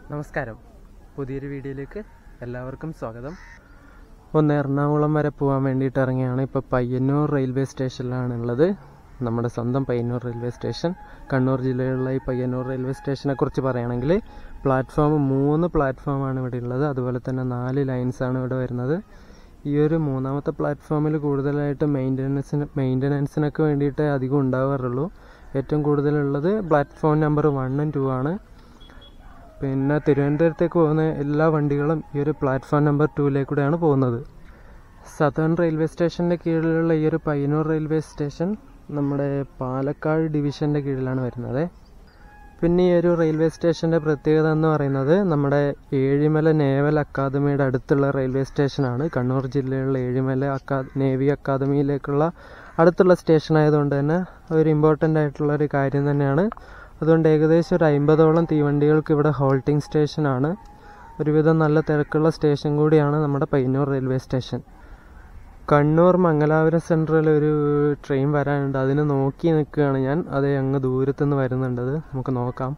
നമസ്കാരം പുതിയൊരു വീഡിയോയിലേക്ക് എല്ലാവർക്കും സ്വാഗതം ഒന്ന് എറണാകുളം വരെ പോകാൻ വേണ്ടിയിട്ട് ഇറങ്ങിയാണ് ഇപ്പോൾ പയ്യന്നൂർ റെയിൽവേ സ്റ്റേഷനിലാണ് ഉള്ളത് നമ്മുടെ സ്വന്തം പയ്യന്നൂർ റെയിൽവേ സ്റ്റേഷൻ കണ്ണൂർ ജില്ലയിലുള്ള ഈ പയ്യന്നൂർ റെയിൽവേ സ്റ്റേഷനെ കുറിച്ച് പറയുകയാണെങ്കിൽ പ്ലാറ്റ്ഫോം മൂന്ന് പ്ലാറ്റ്ഫോമാണ് ഇവിടെ ഉള്ളത് അതുപോലെ തന്നെ നാല് ലൈൻസാണ് ഇവിടെ വരുന്നത് ഈ ഒരു മൂന്നാമത്തെ പ്ലാറ്റ്ഫോമിൽ കൂടുതലായിട്ട് മെയിൻ്റനൻസിന് മെയിൻ്റനൻസിനൊക്കെ വേണ്ടിയിട്ട് അധികം ഉണ്ടാവാറുള്ളൂ ഏറ്റവും കൂടുതലുള്ളത് പ്ലാറ്റ്ഫോം നമ്പർ വണ്ണും ടു ആണ് പിന്നെ തിരുവനന്തപുരത്തേക്ക് പോകുന്ന എല്ലാ വണ്ടികളും ഈ ഒരു പ്ലാറ്റ്ഫോം നമ്പർ ടൂയിലേക്കൂടെയാണ് പോകുന്നത് സതേൺ റെയിൽവേ സ്റ്റേഷൻ്റെ കീഴിലുള്ള ഈ ഒരു പയ്യന്നൂർ റെയിൽവേ സ്റ്റേഷൻ നമ്മുടെ പാലക്കാട് ഡിവിഷൻ്റെ കീഴിലാണ് വരുന്നത് പിന്നെ ഈ ഒരു റെയിൽവേ സ്റ്റേഷൻ്റെ പ്രത്യേകത എന്ന് പറയുന്നത് നമ്മുടെ ഏഴിമല നേവൽ അക്കാദമിയുടെ അടുത്തുള്ള റെയിൽവേ സ്റ്റേഷനാണ് കണ്ണൂർ ജില്ലയിലുള്ള ഏഴിമല അക്കാ നേവി അക്കാദമിയിലേക്കുള്ള അടുത്തുള്ള സ്റ്റേഷൻ ആയതുകൊണ്ട് തന്നെ ഒരു ഇമ്പോർട്ടൻ്റ് ആയിട്ടുള്ള ഒരു കാര്യം തന്നെയാണ് അതുകൊണ്ട് ഏകദേശം ഒരു അമ്പതോളം തീവണ്ടികൾക്ക് ഇവിടെ ഹോൾട്ടിംഗ് സ്റ്റേഷനാണ് ഒരുവിധം നല്ല തിരക്കുള്ള സ്റ്റേഷൻ കൂടിയാണ് നമ്മുടെ Payyanur railway station Kannur Mangalapuram central ഒരു ട്രെയിൻ വരാനുണ്ട് അതിന് നോക്കി നിൽക്കുകയാണ് ഞാൻ അത് അങ്ങ് ദൂരത്തുനിന്ന് വരുന്നുണ്ട് അത് നമുക്ക് നോക്കാം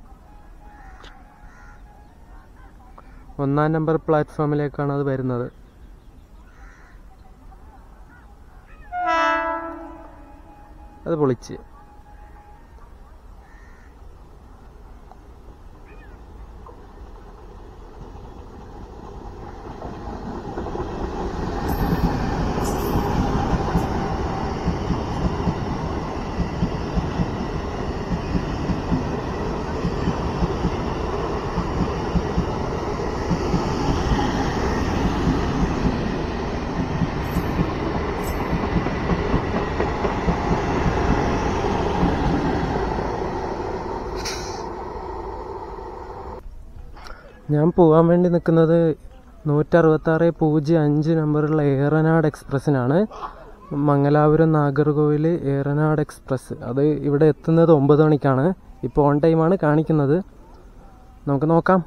ഒന്നാം നമ്പർ പ്ലാറ്റ്ഫോമിലേക്കാണ് അത് വരുന്നത് അത് പൊളിച്ച് ഞാൻ പോകാൻ വേണ്ടി നിൽക്കുന്നത് നൂറ്ററുപത്താറ് പൂജ്യം അഞ്ച് നമ്പറുള്ള ഏറനാട് എക്സ്പ്രസ്സിനാണ് മംഗലാപുരം നാഗർകോവിൽ ഏറനാട് എക്സ്പ്രസ് അത് ഇവിടെ എത്തുന്നത് ഒമ്പത് മണിക്കാണ് ഇപ്പോൾ ഓൺ ടൈമാണ് കാണിക്കുന്നത് നമുക്ക് നോക്കാം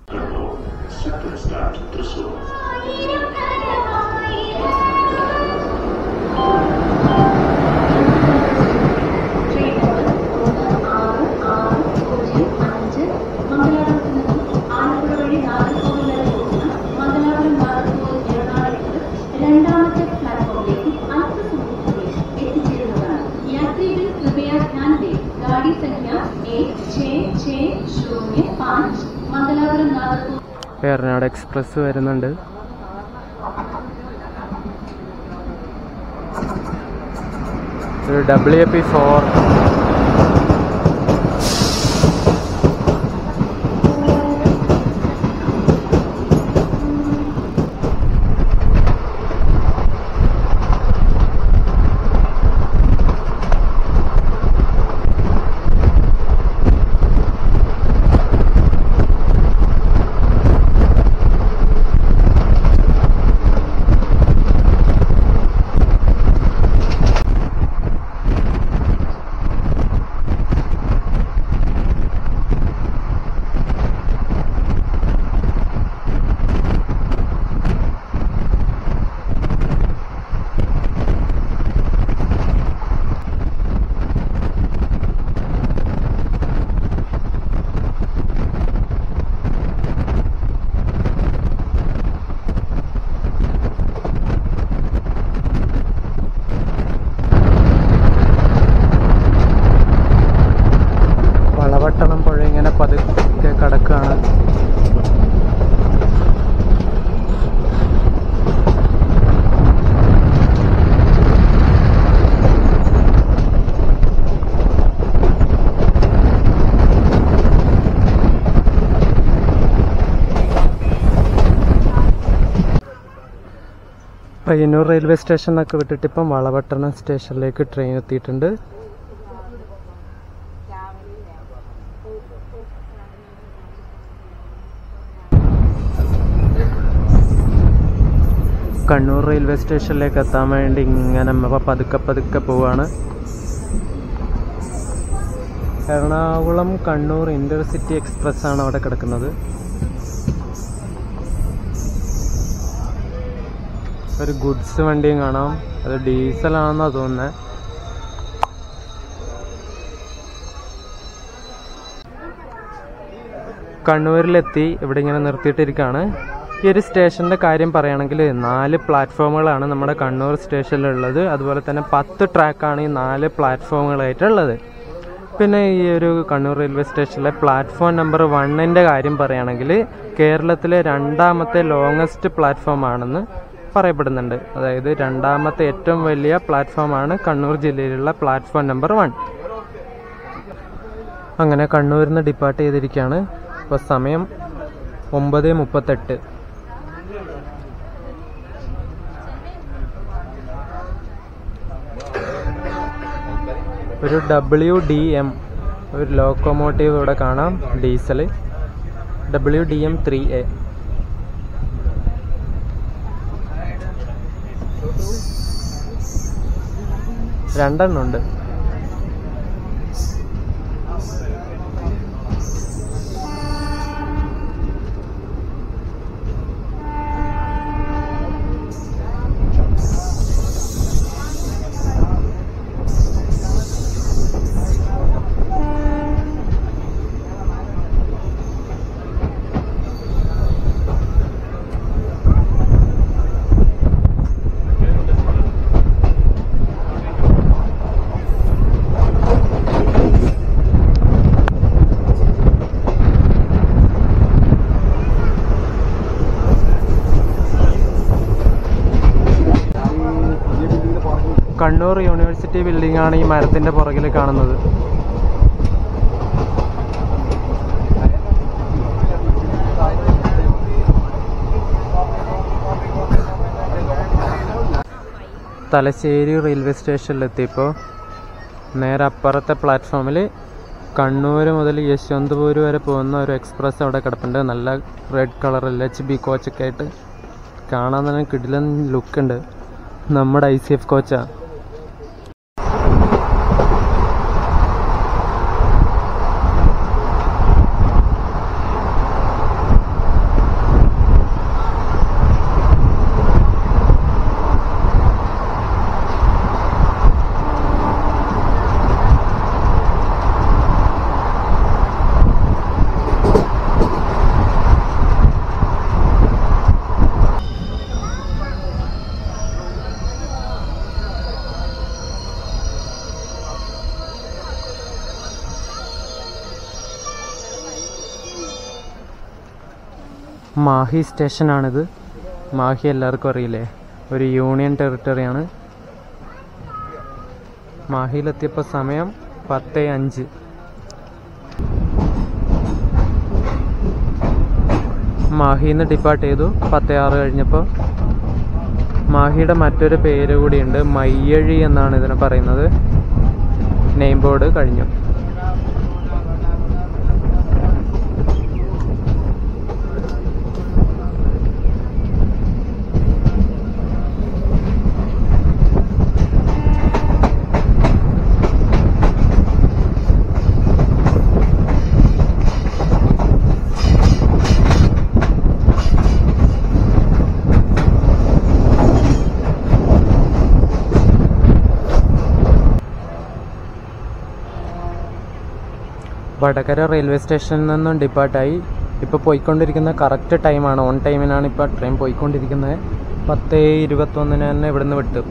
രണ്ടാമത്തെ പ്ലാറ്റ്ഫോമിലേക്ക് അല്പസമയത്തിനുള്ളിൽ എത്തിച്ചേരുന്നതാണ് യാത്രികൾ कृपया ध्यान दें गाड़ी संख्या एक छः छः शून्य पाँच मंगलापुरम नागरकोविल ഏറനാട് എക്സ്പ്രസ് വരുന്നുണ്ട് ഒരു ഡബ്ല്യു പി ഫോർ വളവട്ടണം പുഴ ഇങ്ങനെ പതുക്കെ കടക്കുകയാണ് പയ്യന്നൂർ റെയിൽവേ സ്റ്റേഷനൊക്കെ വിട്ടിട്ട് ഇപ്പം വളവട്ടണം സ്റ്റേഷനിലേക്ക് ട്രെയിൻ എത്തിയിട്ടുണ്ട് കണ്ണൂർ റെയിൽവേ സ്റ്റേഷനിലേക്ക് എത്താൻ വേണ്ടി ഇങ്ങനെ മ- പതുക്കെ പതുക്കെ പോവാണ് എറണാകുളം കണ്ണൂർ ഇന്റർസിറ്റി എക്സ്പ്രസ് ആണ് അവിടെ കിടക്കുന്നത് ഒരു ഗുഡ്സ് വണ്ടിയും കാണാം അത് ഡീസലാണെന്നാ തോന്നുന്നത് കണ്ണൂരിലെത്തി ഇവിടെ ഇങ്ങനെ നിർത്തിയിട്ടിരിക്കുകയാണ് ഈ ഒരു സ്റ്റേഷൻ്റെ കാര്യം പറയുകയാണെങ്കിൽ നാല് പ്ലാറ്റ്ഫോമുകളാണ് നമ്മുടെ കണ്ണൂർ സ്റ്റേഷനിലുള്ളത് അതുപോലെ തന്നെ പത്ത് ട്രാക്കാണ് ഈ നാല് പ്ലാറ്റ്ഫോമുകളായിട്ടുള്ളത് പിന്നെ ഈ ഒരു കണ്ണൂർ റെയിൽവേ സ്റ്റേഷനിലെ പ്ലാറ്റ്ഫോം നമ്പർ വണ്ണിൻ്റെ കാര്യം പറയുകയാണെങ്കിൽ കേരളത്തിലെ രണ്ടാമത്തെ ലോങ്ങസ്റ്റ് പ്ലാറ്റ്ഫോം ആണെന്ന് പറയപ്പെടുന്നുണ്ട് അതായത് രണ്ടാമത്തെ ഏറ്റവും വലിയ പ്ലാറ്റ്ഫോമാണ് കണ്ണൂർ ജില്ലയിലുള്ള പ്ലാറ്റ്ഫോം നമ്പർ വൺ അങ്ങനെ കണ്ണൂരിൽ നിന്ന് ഡിപ്പാർട്ട് ചെയ്തിരിക്കുകയാണ് ഇപ്പോൾ സമയം ഒമ്പത് മുപ്പത്തെട്ട് ഒരു ഡബ്ല്യു ഡി എം ഒരു ലോക്കോമോട്ടീവ് ഇവിടെ കാണാം diesel W D M three A രണ്ടെണ്ണം ഉണ്ട് കണ്ണൂർ യൂണിവേഴ്സിറ്റി ബിൽഡിംഗ് ആണ് ഈ മരത്തിന്റെ പുറകിൽ കാണുന്നത് തലശ്ശേരി റെയിൽവേ സ്റ്റേഷനിലെത്തിയപ്പോൾ നേരെ അപ്പുറത്തെ പ്ലാറ്റ്ഫോമിൽ കണ്ണൂർ മുതൽ യശ്വന്ത്പൂർ വരെ പോകുന്ന ഒരു എക്സ്പ്രസ് അവിടെ കിടപ്പുണ്ട് നല്ല red colour L H B കോച്ചൊക്കെ ആയിട്ട് കാണാൻ തന്നെ കിടിലൻ ലുക്ക് ഉണ്ട് നമ്മുടെ ഐ സി എഫ് കോച്ചാ മാഹി സ്റ്റേഷനാണിത് മാഹി എല്ലാവർക്കും അറിയില്ലേ ഒരു യൂണിയൻ ടെറിട്ടറിയാണ് മാഹിയിലെത്തിയപ്പോൾ സമയം പത്ത് അഞ്ച് മാഹിന്ന് ഡിപ്പാർട്ട് ചെയ്തു പത്ത് ആറ് കഴിഞ്ഞപ്പോൾ മാഹിയുടെ മറ്റൊരു പേര് കൂടിയുണ്ട് മയ്യഴി എന്നാണ് ഇതിനെ പറയുന്നത് നെയിം ബോർഡ് കഴിഞ്ഞു വടകര റെയിൽവേ സ്റ്റേഷനിൽ നിന്നും ഡിപ്പാർട്ടായി ഇപ്പോൾ പോയിക്കൊണ്ടിരിക്കുന്ന കറക്റ്റ് ടൈമാണ് ഓൺ ടൈമിനാണ് ഇപ്പോൾ ട്രെയിൻ പോയിക്കൊണ്ടിരിക്കുന്നത് പത്ത് ഇരുപത്തൊന്നിന് തന്നെ ഇവിടുന്ന് വിട്ടു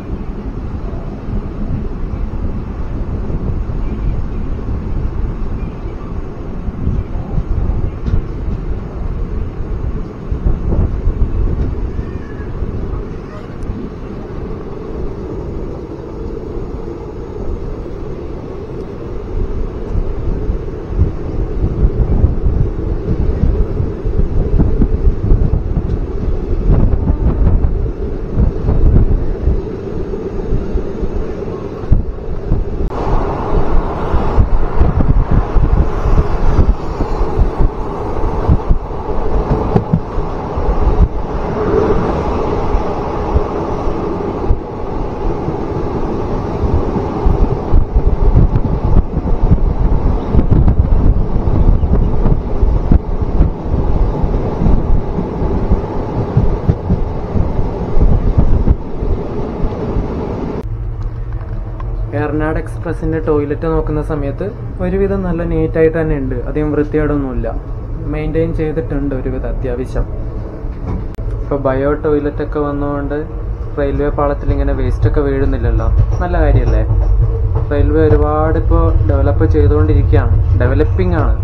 എർനാട് എക്സ്പ്രസിന്റെ ടോയ്ലറ്റ് നോക്കുന്ന സമയത്ത് ഒരുവിധം നല്ല നീറ്റായിട്ട് തന്നെ ഉണ്ട് അധികം വൃത്തികേടൊന്നുമില്ല മെയിൻറ്റെയിൻ ചെയ്തിട്ടുണ്ട് ഒരുവിധം അത്യാവശ്യം ഇപ്പോൾ ബയോ ടോയ്ലറ്റ് ഒക്കെ വന്നതുകൊണ്ട് റെയിൽവേ പാളത്തിൽ ഇങ്ങനെ വേസ്റ്റ് ഒക്കെ വീഴുന്നില്ലല്ലോ നല്ല കാര്യമല്ലേ റെയിൽവേ ഒരുപാട് ഇപ്പോൾ ഡെവലപ്പ് ചെയ്തുകൊണ്ടിരിക്കുകയാണ് ഡെവലപ്പിംഗ് ആണ്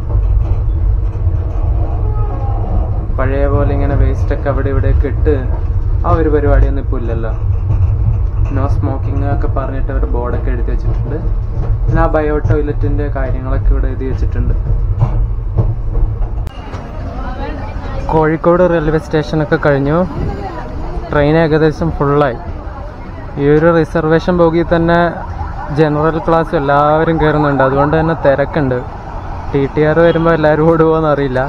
പഴയ പോലെ ഇങ്ങനെ വേസ്റ്റ് ഒക്കെ അവിടെ ഇവിടെയൊക്കെ ഇട്ട് ആ ഒരു പരിപാടിയൊന്നും ഇപ്പോൾ ഇല്ലല്ലോ നോ സ്മോക്കിംഗ് ഒക്കെ പറഞ്ഞിട്ട് ഒരു ബോർഡൊക്കെ എഴുതി വെച്ചിട്ടുണ്ട് പിന്നെ ആ ബയോ ടോയ്ലറ്റിന്റെ കാര്യങ്ങളൊക്കെ ഇവിടെ എഴുതി വെച്ചിട്ടുണ്ട് കോഴിക്കോട് റെയിൽവേ സ്റ്റേഷനൊക്കെ കഴിഞ്ഞു ട്രെയിൻ ഏകദേശം ഫുള്ളായി ഈ ഒരു റിസർവേഷൻ ബോഗിയിൽ തന്നെ ജനറൽ ക്ലാസ് എല്ലാവരും കയറുന്നുണ്ട് അതുകൊണ്ട് തന്നെ തിരക്കുണ്ട് ടി ടി ആർ വരുമ്പോൾ എല്ലാവരും ഓടുമോയെന്ന് അറിയില്ല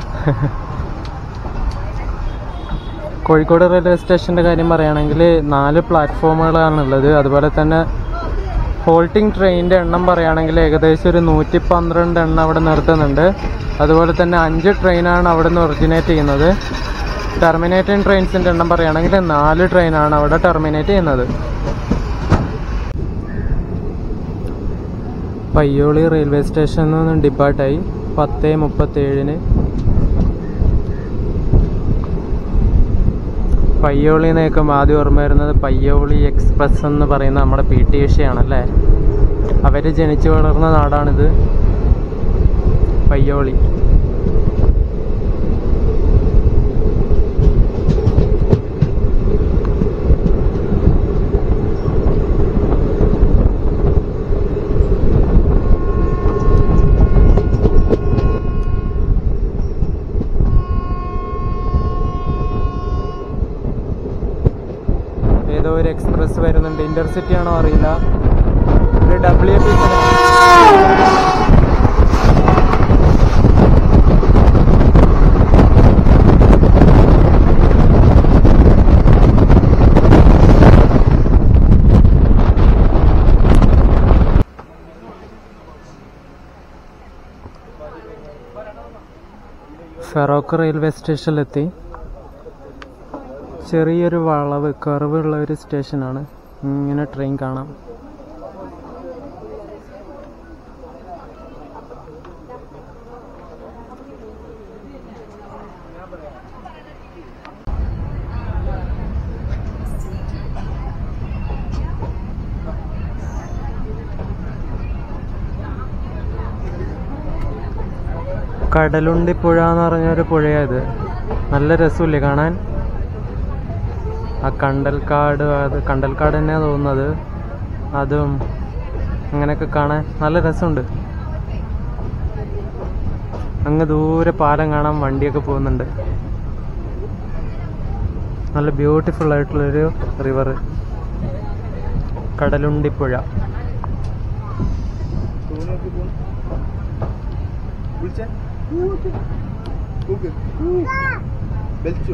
കോഴിക്കോട് റെയിൽവേ സ്റ്റേഷൻ്റെ കാര്യം പറയുകയാണെങ്കിൽ നാല് പ്ലാറ്റ്ഫോമുകളാണുള്ളത് അതുപോലെ തന്നെ ഹോൾട്ടിംഗ് ട്രെയിനിൻ്റെ എണ്ണം പറയുകയാണെങ്കിൽ ഏകദേശം ഒരു നൂറ്റി പന്ത്രണ്ട് എണ്ണം അവിടെ നിർത്തുന്നുണ്ട് അതുപോലെ തന്നെ അഞ്ച് ട്രെയിനാണ് അവിടെ നിന്ന് ഒറിജിനേറ്റ് ചെയ്യുന്നത് ടെർമിനേറ്റിംഗ് ട്രെയിൻസിൻ്റെ എണ്ണം പറയുകയാണെങ്കിൽ നാല് ട്രെയിനാണ് അവിടെ ടെർമിനേറ്റ് ചെയ്യുന്നത് പയ്യോളി റെയിൽവേ സ്റ്റേഷനിൽ നിന്നും ഡിപ്പാർട്ടായി പത്ത് മുപ്പത്തേഴിന് പയ്യോളി എന്ന് കേൾക്കുമ്പോൾ ആദ്യം ഓർമ്മ വരുന്നത് പയ്യോളി എക്സ്പ്രസ് എന്ന് പറയുന്ന നമ്മുടെ പി ടി ഉഷയാണല്ലേ അവർ ജനിച്ചു വളർന്ന നാടാണിത് പയ്യോളി ഏതോ ഒരു എക്സ്പ്രസ് വരുന്നുണ്ട് ഇന്റർസിറ്റി ആണോ അറിയില്ല ഒരു ഡബ്ല്യു പി ഫെറോക്ക് റെയിൽവേ സ്റ്റേഷനിലെത്തി ചെറിയൊരു വളവ് കർവുള്ള ഒരു സ്റ്റേഷനാണ് ഇങ്ങനെ ട്രെയിൻ കാണാം കടലുണ്ടി പുഴ എന്ന് പറഞ്ഞൊരു പുഴയത് നല്ല രസമില്ലേ കാണാൻ ആ കണ്ടൽക്കാട് അത് കണ്ടൽക്കാട് തന്നെയാണ് തോന്നുന്നത് അതും അങ്ങനെയൊക്കെ കാണാൻ നല്ല രസമുണ്ട് അങ്ങ് ദൂരെ പാലം കാണാൻ വണ്ടിയൊക്കെ പോകുന്നുണ്ട് നല്ല ബ്യൂട്ടിഫുൾ ആയിട്ടുള്ളൊരു റിവർ കടലുണ്ടിപ്പുഴ ബെൽച്ചു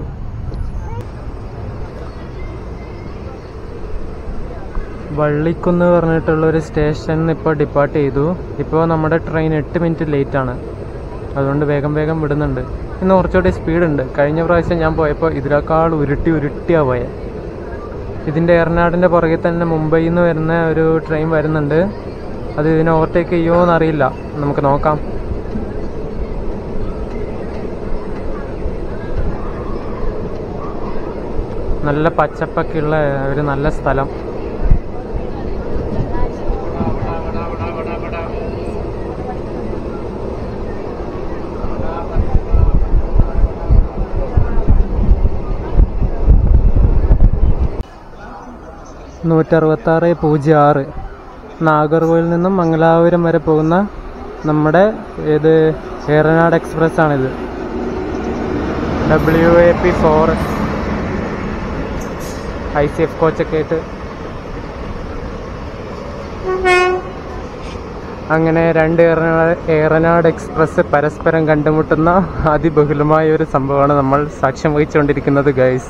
വള്ളിക്കുന്ന് പറഞ്ഞിട്ടുള്ള ഒരു സ്റ്റേഷനിൽ ഇപ്പോൾ ഡിപ്പാർട്ട് ചെയ്തു ഇപ്പോൾ നമ്മുടെ ട്രെയിൻ എട്ട് മിനിറ്റ് ലേറ്റ് ആണ് അതുകൊണ്ട് വേഗം വേഗം വിടുന്നുണ്ട് ഇന്ന് കുറച്ചുകൂടി സ്പീഡ് ഉണ്ട് കഴിഞ്ഞ പ്രാവശ്യം ഞാൻ പോയപ്പോൾ ഇതിനേക്കാൾ ഉരുട്ടി ഉരുട്ടിയാ പോയെ ഇതിൻ്റെ എറനാടിൻ്റെ പുറകിൽ തന്നെ മുംബൈയിൽ നിന്ന് വരുന്ന ഒരു ട്രെയിൻ വരുന്നുണ്ട് അത് ഇതിനെ ഓവർടേക്ക് ചെയ്യുമോ എന്നറിയില്ല നമുക്ക് നോക്കാം നല്ല പച്ചപ്പൊക്കെയുള്ള ഒരു നല്ല സ്ഥലം നൂറ്ററുപത്താറ് പൂജ്യം ആറ് നാഗർകോവിൽ നിന്നും മംഗലാപുരം വരെ പോകുന്ന നമ്മുടെ ഏത് ഏറനാട് എക്സ്പ്രസ് ആണിത് W A P four I C F കോച്ചൊക്കെ ആയിട്ട് അങ്ങനെ രണ്ട് ഏറനാട് ഏറനാട് എക്സ്പ്രസ് പരസ്പരം കണ്ടുമുട്ടുന്ന അതിബഹുലമായ ഒരു സംഭവമാണ് നമ്മൾ സാക്ഷ്യം വഹിച്ചുകൊണ്ടിരിക്കുന്നത് ഗൈസ്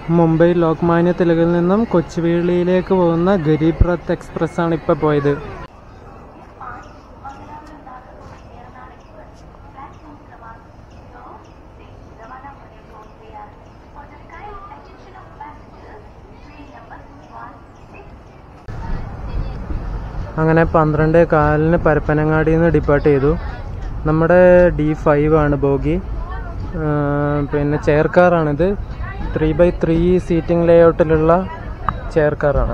മുംബൈ ലോക്മാന്യ തിലകിൽ നിന്നും കൊച്ചുവേളിയിലേക്ക് പോകുന്ന ഗരീബ് രഥ് എക്സ്പ്രസ് ആണ് ഇപ്പോൾ പോയത് അങ്ങനെ പന്ത്രണ്ട് കാലിന് പരപ്പനങ്ങാടിയിൽ നിന്ന് ഡിപ്പാർട്ട് ചെയ്തു നമ്മുടെ ഡി ഫൈവ് ആണ് ബോഗി ആ, പിന്നെ ചെയർ കാറാണിത് ത്രീ ബൈ ത്രീ സീറ്റിംഗ് ലേഔട്ടിലുള്ള ചെയർ കാറാണ്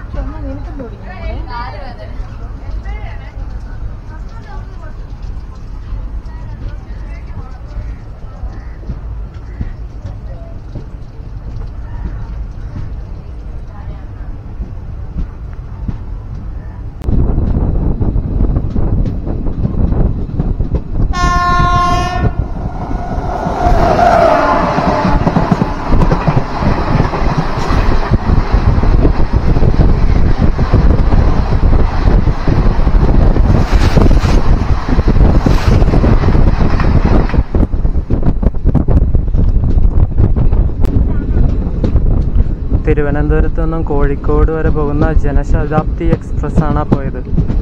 തിരുവനന്തപുരത്ത് നിന്നും കോഴിക്കോട് വരെ പോകുന്ന ജനശതാബ്ദി എക്സ്പ്രസ് ആണ് ആ പോയത്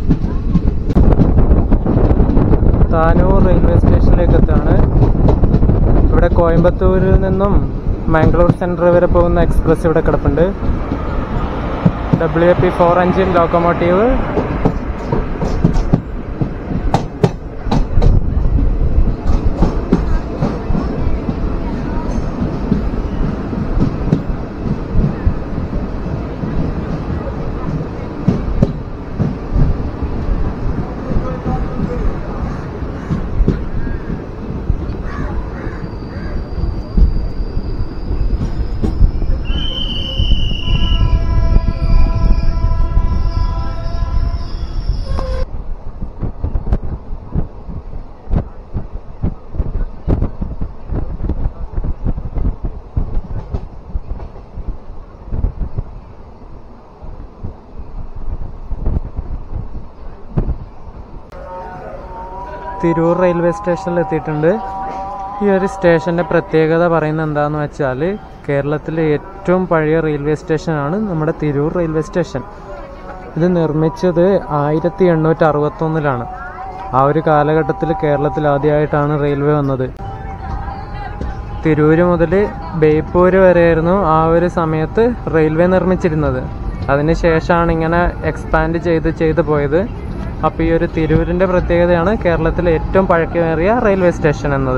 താനൂർ റെയിൽവേ സ്റ്റേഷനിലേക്ക് എത്താണ് ഇവിടെ കോയമ്പത്തൂരിൽ നിന്നും മാംഗ്ലൂർ സെൻട്രൽ വരെ പോകുന്ന എക്സ്പ്രസ് ഇവിടെ കിടപ്പുണ്ട് W A P four engine locomotive Tirur railway സ്റ്റേഷനിൽ എത്തിയിട്ടുണ്ട് ഈ ഒരു സ്റ്റേഷൻ്റെ പ്രത്യേകത പറയുന്നത് എന്താണെന്ന് വെച്ചാൽ കേരളത്തിലെ ഏറ്റവും പഴയ റെയിൽവേ സ്റ്റേഷനാണ് നമ്മുടെ തിരൂർ റെയിൽവേ സ്റ്റേഷൻ ഇത് നിർമ്മിച്ചത് ആയിരത്തി എണ്ണൂറ്റി അറുപത്തൊന്നിലാണ് ആ ഒരു കാലഘട്ടത്തിൽ കേരളത്തിൽ ആദ്യമായിട്ടാണ് റെയിൽവേ വന്നത് തിരൂര് മുതൽ ബേപ്പൂര് വരെയായിരുന്നു ആ ഒരു സമയത്ത് റെയിൽവേ നിർമ്മിച്ചിരുന്നത് അതിനുശേഷമാണ് ഇങ്ങനെ എക്സ്പാൻഡ് ചെയ്ത് ചെയ്ത് പോയത് അപ്പോൾ ഈ ഒരു തിരൂരിൻ്റെ പ്രത്യേകതയാണ് കേരളത്തിലെ ഏറ്റവും പഴക്കമേറിയ റെയിൽവേ സ്റ്റേഷൻ എന്നത്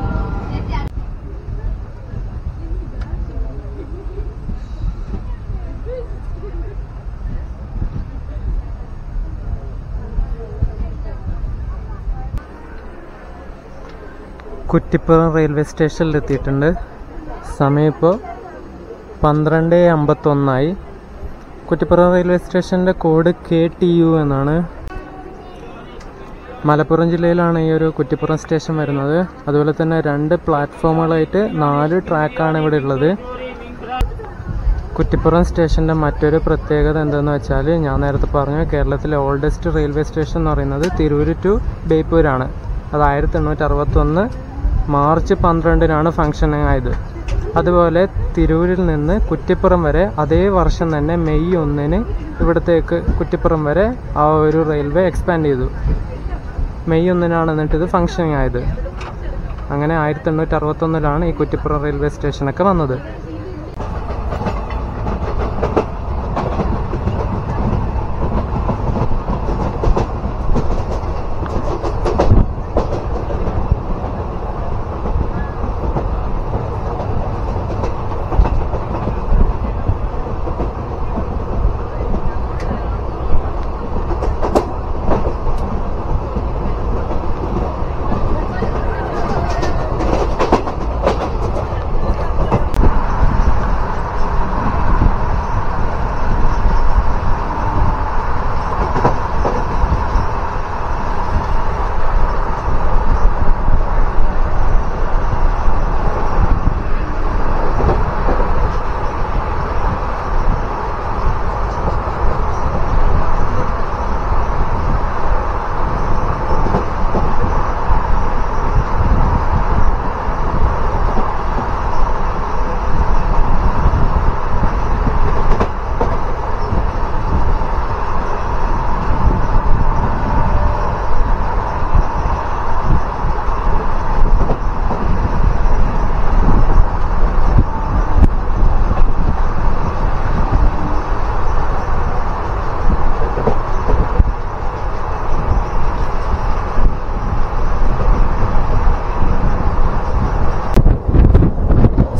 കുറ്റിപ്പുറം റെയിൽവേ സ്റ്റേഷനിൽ എത്തിയിട്ടുണ്ട് സമയം ഇപ്പോൾ പന്ത്രണ്ട് അമ്പത്തൊന്നായി കുറ്റിപ്പുറം റെയിൽവേ സ്റ്റേഷൻ്റെ കോഡ് കെ ടി യു എന്നാണ് മലപ്പുറം ജില്ലയിലാണ് ഈ ഒരു കുറ്റിപ്പുറം സ്റ്റേഷൻ വരുന്നത് അതുപോലെ തന്നെ രണ്ട് പ്ലാറ്റ്ഫോമുകളായിട്ട് നാല് ട്രാക്കാണ് ഇവിടെ ഉള്ളത് കുറ്റിപ്പുറം സ്റ്റേഷൻ്റെ മറ്റൊരു പ്രത്യേകത എന്തെന്ന് വെച്ചാൽ ഞാൻ നേരത്തെ പറഞ്ഞു കേരളത്തിലെ ഓൾഡസ്റ്റ് റെയിൽവേ സ്റ്റേഷൻ എന്ന് പറയുന്നത് തിരൂര് ടു ബേപ്പൂരാണ് അത് ആയിരത്തി എണ്ണൂറ്റി അറുപത്തൊന്ന് മാർച്ച് പന്ത്രണ്ടിനാണ് ഫങ്ഷനിങ് ആയത് അതുപോലെ തിരൂരിൽ നിന്ന് കുറ്റിപ്പുറം വരെ അതേ വർഷം തന്നെ മെയ് ഒന്നിന് ഇവിടത്തേക്ക് കുറ്റിപ്പുറം വരെ ആ ഒരു റെയിൽവേ എക്സ്പാൻഡ് ചെയ്തു മെയ് ഒന്നിനാണ് എന്നിട്ട് ഇത് ഫങ്ഷനിങ് ആയത് അങ്ങനെ ആയിരത്തി എണ്ണൂറ്റി അറുപത്തൊന്നിലാണ് ഈ കുറ്റിപ്പുറം റെയിൽവേ സ്റ്റേഷനൊക്കെ വന്നത്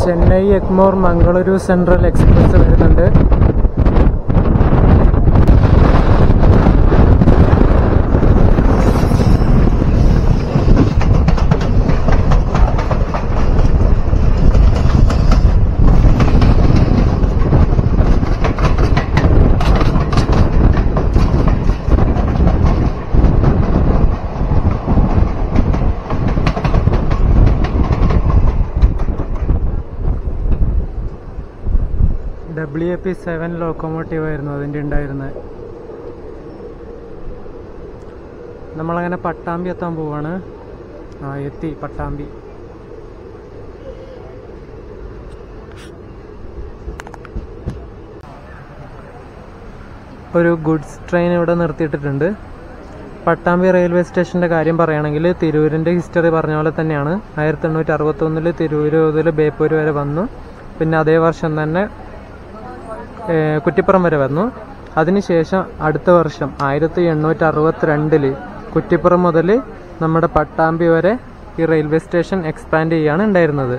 ചെന്നൈ എഗ്മോർ മംഗളൂരു സെൻട്രൽ എക്സ്പ്രസ് വരുന്നുണ്ട് W A P seven locomotive ആയിരുന്നു അതിൻ്റെ ഉണ്ടായിരുന്നത് നമ്മളങ്ങനെ പട്ടാമ്പി എത്താൻ പോവാണ് ആ എത്തി പട്ടാമ്പി ഒരു ഗുഡ്സ് ട്രെയിൻ ഇവിടെ നിർത്തിയിട്ടിട്ടുണ്ട് പട്ടാമ്പി റെയിൽവേ സ്റ്റേഷൻ്റെ കാര്യം പറയുകയാണെങ്കിൽ തിരൂരിൻ്റെ ഹിസ്റ്ററി പറഞ്ഞ പോലെ തന്നെയാണ് ആയിരത്തി എണ്ണൂറ്റി അറുപത്തൊന്നിൽ തിരൂര് മുതൽ ബേപ്പൂർ വരെ വന്നു പിന്നെ അതേ വർഷം തന്നെ ഏഹ്, കുറ്റിപ്പുറം വരെ വന്നു അതിനുശേഷം അടുത്ത വർഷം ആയിരത്തി എണ്ണൂറ്റി അറുപത്തിരണ്ടില് കുറ്റിപ്പുറം മുതൽ നമ്മുടെ പട്ടാമ്പി വരെ ഈ റെയിൽവേ സ്റ്റേഷൻ എക്സ്പാൻഡ് ചെയ്യുകയാണ് ഉണ്ടായിരുന്നത്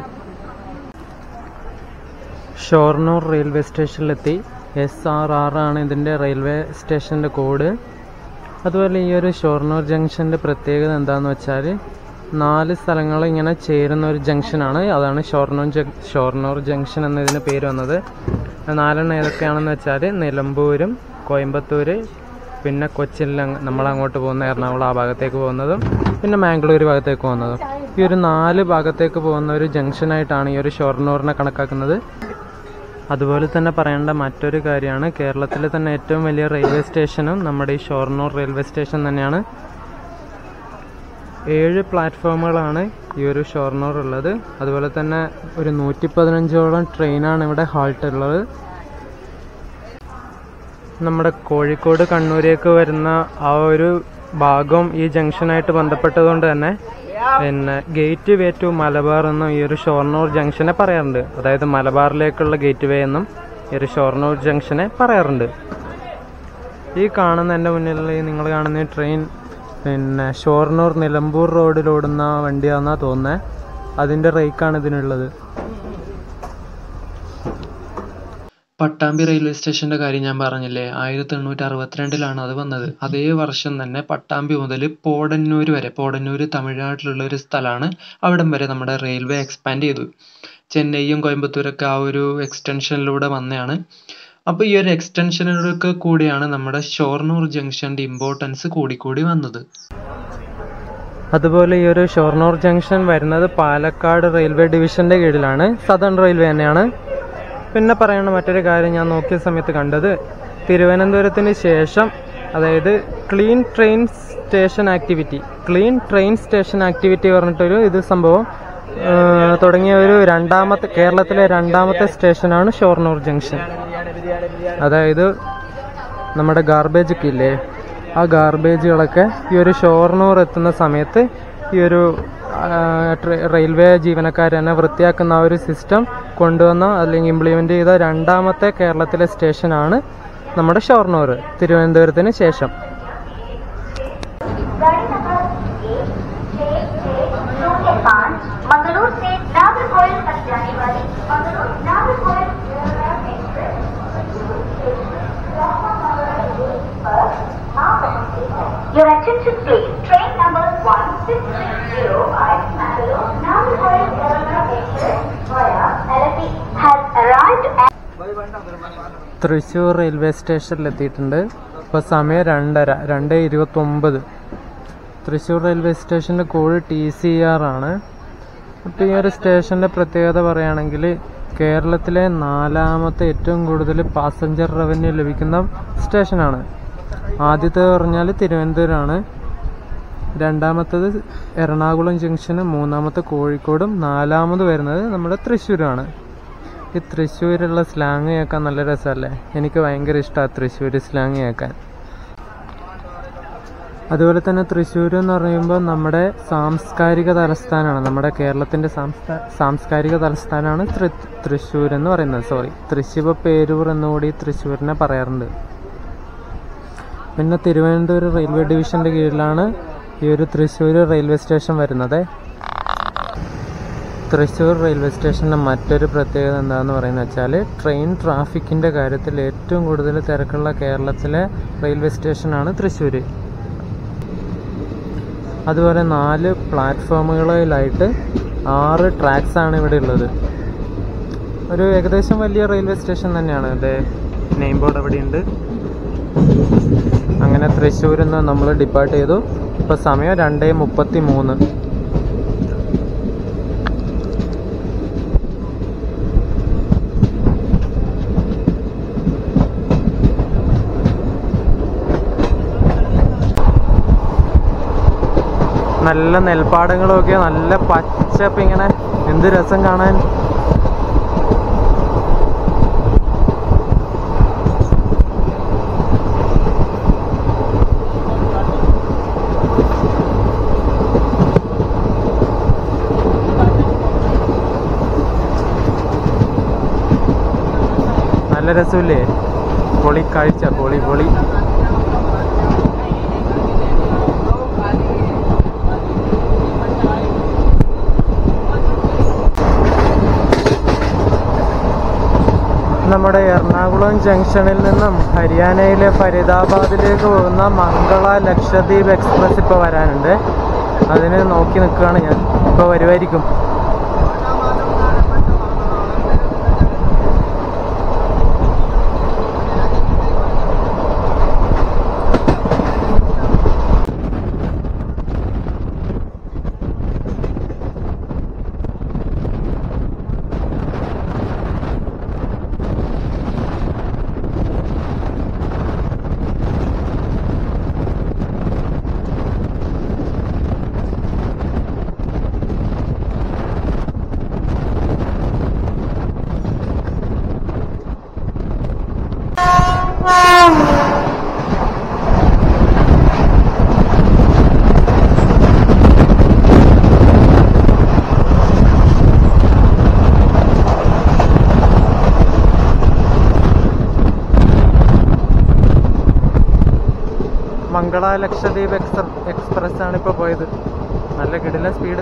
ഷൊർണൂർ റെയിൽവേ സ്റ്റേഷനിലെത്തി എസ് ആർ ആർ ആണ് ഇതിൻ്റെ റെയിൽവേ സ്റ്റേഷൻ്റെ കോഡ് അതുപോലെ ഈ ഒരു ഷൊർണൂർ ജംഗ്ഷൻ്റെ പ്രത്യേകത എന്താണെന്ന് വെച്ചാൽ നാല് സ്ഥലങ്ങൾ ഇങ്ങനെ ചേരുന്ന ഒരു ജംഗ്ഷനാണ് അതാണ് ഷൊർണൂർ ജ ഷൊർണൂർ ജംഗ്ഷൻ എന്നതിന് പേര് വന്നത് നാലെണ്ണം ഏതൊക്കെയാണെന്ന് വെച്ചാൽ നിലമ്പൂരും കോയമ്പത്തൂർ പിന്നെ കൊച്ചിയിൽ നമ്മൾ അങ്ങോട്ട് പോകുന്ന എറണാകുളം ആ ഭാഗത്തേക്ക് പോകുന്നതും പിന്നെ മാംഗ്ലൂർ ഭാഗത്തേക്ക് പോകുന്നതും ഈ ഒരു നാല് ഭാഗത്തേക്ക് പോകുന്ന ഒരു ജംഗ്ഷനായിട്ടാണ് ഈ ഒരു ഷൊർണൂറിനെ കണക്കാക്കുന്നത് അതുപോലെ തന്നെ പറയേണ്ട മറ്റൊരു കാര്യമാണ് കേരളത്തിലെ തന്നെ ഏറ്റവും വലിയ റെയിൽവേ സ്റ്റേഷനും നമ്മുടെ ഈ ഷൊർണൂർ റെയിൽവേ സ്റ്റേഷൻ തന്നെയാണ് ഏഴ് പ്ലാറ്റ്ഫോമുകളാണ് ഈ ഒരു ഷൊർണൂർ ഉള്ളത് അതുപോലെ തന്നെ ഒരു നൂറ്റി പതിനഞ്ചോളം ട്രെയിനാണ് ഇവിടെ ഹാൾട്ട് ഉള്ളത് നമ്മുടെ കോഴിക്കോട് കണ്ണൂരേക്ക് വരുന്ന ആ ഒരു ഭാഗം ഈ ജംഗ്ഷനായിട്ട് ബന്ധപ്പെട്ടതുകൊണ്ട് തന്നെ പിന്നെ ഗേറ്റ് വേ ടു മലബാർ എന്നും ഈ ഒരു ഷൊർണൂർ ജംഗ്ഷനെ പറയാറുണ്ട് അതായത് മലബാറിലേക്കുള്ള ഗേറ്റ് വേ എന്നും ഈ ഒരു ഷൊർണൂർ ജംഗ്ഷനെ പറയാറുണ്ട് ഈ കാണുന്ന എൻ്റെ മുന്നിലുള്ള ഈ നിങ്ങൾ കാണുന്ന ഈ ട്രെയിൻ പിന്നെ ഷൊർണൂർ നിലമ്പൂർ റോഡിലോടുന്ന വണ്ടിയാണെന്നാണ് തോന്നുന്നത് അതിൻ്റെ റേക്കാണ് ഇതിനുള്ളത് പട്ടാമ്പി റെയിൽവേ സ്റ്റേഷന്റെ കാര്യം ഞാൻ പറഞ്ഞില്ലേ ആയിരത്തി എണ്ണൂറ്റി അറുപത്തിരണ്ടിലാണ് അത് വന്നത് അതേ വർഷം തന്നെ പട്ടാമ്പി മുതൽ പോടന്നൂർ വരെ പോടന്നൂർ തമിഴ്നാട്ടിലുള്ള ഒരു സ്ഥലമാണ് അവിടം വരെ നമ്മുടെ റെയിൽവേ എക്സ്പാൻഡ് ചെയ്തു ചെന്നൈയും കോയമ്പത്തൂരൊക്കെ ആ ഒരു എക്സ്റ്റൻഷനിലൂടെ വന്നതാണ് അപ്പോൾ ഈ ഒരു എക്സ്റ്റൻഷനിലൊക്കെ കൂടിയാണ് നമ്മുടെ ഷൊർണൂർ ജംഗ്ഷന്റെ ഇമ്പോർട്ടൻസ് കൂടിക്കൂടി വന്നത് അതുപോലെ ഈ ഒരു ഷൊർണൂർ ജംഗ്ഷൻ വരുന്നത് പാലക്കാട് റെയിൽവേ ഡിവിഷന്റെ കീഴിലാണ് സദേൺ റെയിൽവേ തന്നെയാണ് പിന്നെ പറയണ മറ്റൊരു കാര്യം ഞാൻ നോക്കിയ സമയത്ത് കണ്ടത് തിരുവനന്തപുരത്തിന് ശേഷം അതായത് clean train station activity clean train station activity പറഞ്ഞിട്ടൊരു ഇത് സംഭവം ആ, തുടങ്ങിയ ഒരു രണ്ടാമത്തെ കേരളത്തിലെ രണ്ടാമത്തെ സ്റ്റേഷനാണ് ഷൊർണൂർ ജംഗ്ഷൻ അതായത് നമ്മുടെ ഗാർബേജ് ഒക്കെ ഇല്ലേ ആ ഗാർബേജുകളൊക്കെ ഈ ഒരു ഷോർണൂർ എത്തുന്ന സമയത്ത് ഈ ഒരു ആ, ട്രെ- റെയിൽവേ ജീവനക്കാർ തന്നെ വൃത്തിയാക്കുന്ന ആ ഒരു സിസ്റ്റം കൊണ്ടുവന്ന അല്ലെങ്കിൽ ഇംപ്ലിമെൻ്റ് ചെയ്ത രണ്ടാമത്തെ കേരളത്തിലെ സ്റ്റേഷനാണ് നമ്മുടെ ഷൊർണൂർ തിരുവനന്തപുരത്തിന് ശേഷം गाड़ी नंबर एक छः छः शून्य पाँच मंगलूर से नागरकोइल तक जाने वाली Mangalore Nagercoil express Your attention please. Train number 1660 at Mangalore Nagarkoil Express via Alapi has arrived at Thrissur railway സ്റ്റേഷനിലെത്തിയിട്ടുണ്ട് ഇപ്പോൾ സമയം രണ്ടര രണ്ട് ഇരുപത്തൊമ്പത് തൃശ്ശൂർ റെയിൽവേ സ്റ്റേഷൻ്റെ കോഡ് ടി സി ആർ ആണ് അപ്പോൾ ഈ ഒരു സ്റ്റേഷൻ്റെ പ്രത്യേകത പറയുകയാണെങ്കിൽ കേരളത്തിലെ നാലാമത്തെ ഏറ്റവും കൂടുതൽ പാസഞ്ചർ റവന്യൂ ലഭിക്കുന്ന സ്റ്റേഷനാണ് ആദ്യത്തെ പറഞ്ഞാൽ തിരുവനന്തപുരമാണ് രണ്ടാമത്തത് എറണാകുളം ജംഗ്ഷനും മൂന്നാമത്തെ കോഴിക്കോടും നാലാമത് വരുന്നത് നമ്മുടെ തൃശ്ശൂരാണ് ഈ തൃശ്ശൂരുള്ള സ്ലാങ് കേൾക്കാൻ നല്ല രസമല്ലേ എനിക്ക് ഭയങ്കര ഇഷ്ടമാണ് തൃശ്ശൂർ സ്ലാങ് കേൾക്കാൻ അതുപോലെ തന്നെ തൃശ്ശൂർ എന്ന് പറയുമ്പോൾ നമ്മുടെ സാംസ്കാരിക തലസ്ഥാനമാണ് നമ്മുടെ കേരളത്തിൻ്റെ സാംസ്കാ സാംസ്കാരിക തലസ്ഥാനമാണ് തൃ തൃശ്ശൂർ എന്ന് പറയുന്നത് സോറി തൃശ്ശിവ പേരൂർ എന്നുകൂടി തൃശ്ശൂരിനെ പറയാറുണ്ട് പിന്നെ തിരുവനന്തപുരം റെയിൽവേ ഡിവിഷൻ്റെ കീഴിലാണ് ഈ ഒരു തൃശ്ശൂർ റെയിൽവേ സ്റ്റേഷൻ വരുന്നത് തൃശ്ശൂർ റെയിൽവേ സ്റ്റേഷൻ്റെ മറ്റൊരു പ്രത്യേകത എന്താണെന്ന് പറയുന്നത് വെച്ചാൽ ട്രെയിൻ ട്രാഫിക്കിൻ്റെ കാര്യത്തിൽ ഏറ്റവും കൂടുതൽ തിരക്കുള്ള കേരളത്തിലെ റെയിൽവേ സ്റ്റേഷനാണ് തൃശ്ശൂർ അതുപോലെ നാല് പ്ലാറ്റ്ഫോമുകളിലായിട്ട് ആറ് ട്രാക്സ് ആണ് ഇവിടെ ഉള്ളത് ഒരു ഏകദേശം വലിയ റെയിൽവേ സ്റ്റേഷൻ തന്നെയാണ് അതെ നെയിം ബോർഡ് അവിടെയുണ്ട് അങ്ങനെ തൃശ്ശൂരിൽ നിന്ന് നമ്മൾ ഡിപ്പാർട്ട് ചെയ്തു ഇപ്പോൾ സമയം രണ്ടേ മുപ്പത്തി മൂന്ന് നല്ല നെൽപ്പാടങ്ങളൊക്കെ നല്ല പച്ചപ്പ് ഇങ്ങനെ എന്ത് രസം കാണാൻ നല്ല രസമില്ലേ പൊളി കാഴ്ച പൊളി പൊളി നമ്മുടെ എറണാകുളം ജംഗ്ഷനിൽ നിന്നും ഹരിയാനയിലെ ഫരീദാബാദിലേക്ക് പോകുന്ന മംഗള ലക്ഷദ്വീപ് എക്സ്പ്രസ് ഇപ്പോൾ വരാനുണ്ട് അതിന് നോക്കി നിൽക്കുകയാണ് ഞാൻ ഇപ്പോൾ വരുമായിരിക്കും മംഗള ലക്ഷദ്വീപ് എക്സ്പ്ര എക്സ്പ്രസ് ആണ് ഇപ്പോൾ പോയത് നല്ല കിടില സ്പീഡ്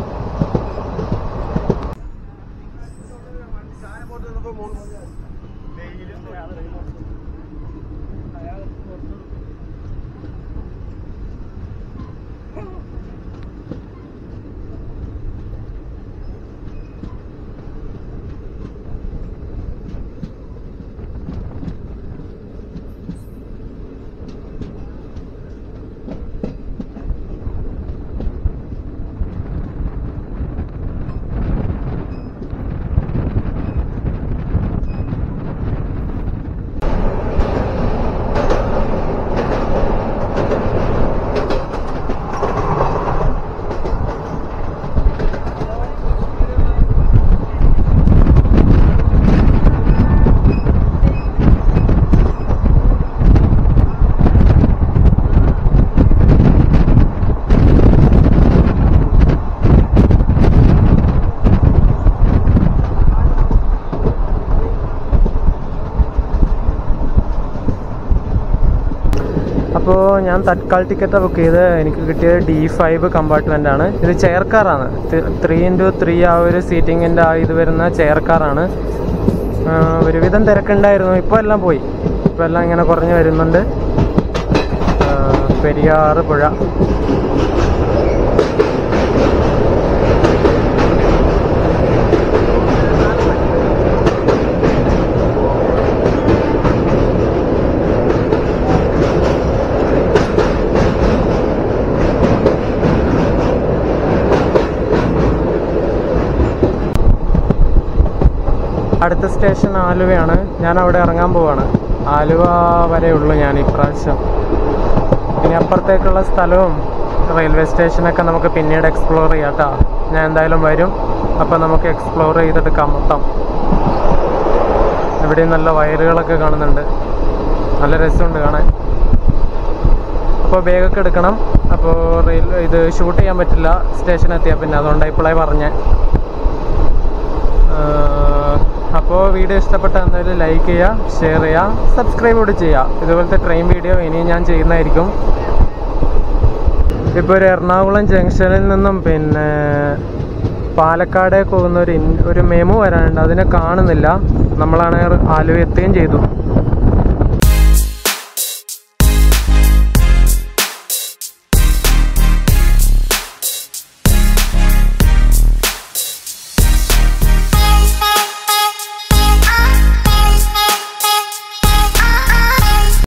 അപ്പോൾ ഞാൻ തത്കാൽ ടിക്കറ്റ് ബുക്ക് ചെയ്ത് എനിക്ക് കിട്ടിയത് ഡി ഫൈവ് കമ്പാർട്ട്മെൻ്റ് ആണ് ഇത് ചെയർ കാറാണ് ത്രീ ഇൻറ്റു ത്രീ ആ ഒരു സീറ്റിങ്ങിൻ്റെ ആ ഇത് വരുന്ന ചെയർ കാറാണ് ഒരുവിധം തിരക്കുണ്ടായിരുന്നു ഇപ്പോൾ എല്ലാം പോയി ഇപ്പോൾ എല്ലാം ഇങ്ങനെ കുറഞ്ഞ് വരുന്നുണ്ട് ആ, പെരിയാറ് പുഴ അടുത്ത സ്റ്റേഷൻ ആലുവയാണ് ഞാൻ അവിടെ ഇറങ്ങാൻ പോവാണ് ആലുവ വരെ ഉള്ളൂ ഞാൻ ഇപ്രാവശ്യം ഇനി അപ്പുറത്തേക്കുള്ള സ്ഥലവും റെയിൽവേ സ്റ്റേഷനൊക്കെ നമുക്ക് പിന്നീട് എക്സ്പ്ലോർ ചെയ്യാം കേട്ടോ ഞാൻ എന്തായാലും വരും അപ്പോൾ നമുക്ക് എക്സ്പ്ലോർ ചെയ്തെടുക്കാം മൊത്തം ഇവിടെ നല്ല വയറുകളൊക്കെ കാണുന്നുണ്ട് നല്ല രസമുണ്ട് കാണാൻ അപ്പോൾ ബാഗൊക്കെ എടുക്കണം അപ്പോൾ റെയിൽ ഇത് ഷൂട്ട് ചെയ്യാൻ പറ്റില്ല സ്റ്റേഷൻ എത്തിയാൽ പിന്നെ അതുകൊണ്ടാണ് ഇപ്പോഴേ പറഞ്ഞേ അപ്പോൾ വീഡിയോ ഇഷ്ടപ്പെട്ട എന്തായാലും ലൈക്ക് ചെയ്യുക ഷെയർ ചെയ്യുക സബ്സ്ക്രൈബ് കൂടി ചെയ്യുക ഇതുപോലത്തെ ട്രെയിൻ വീഡിയോ ഇനിയും ഞാൻ ചെയ്യുന്നതായിരിക്കും ഇപ്പോൾ ഒരു എറണാകുളം ജംഗ്ഷനിൽ നിന്നും പിന്നെ പാലക്കാടേക്ക് പോകുന്ന ഒരു ഇൻ- ഒരു മെമു വരാനുണ്ട് അതിനെ കാണുന്നില്ല നമ്മളാണെങ്കിൽ ആലുവ എത്തുകയും ചെയ്തു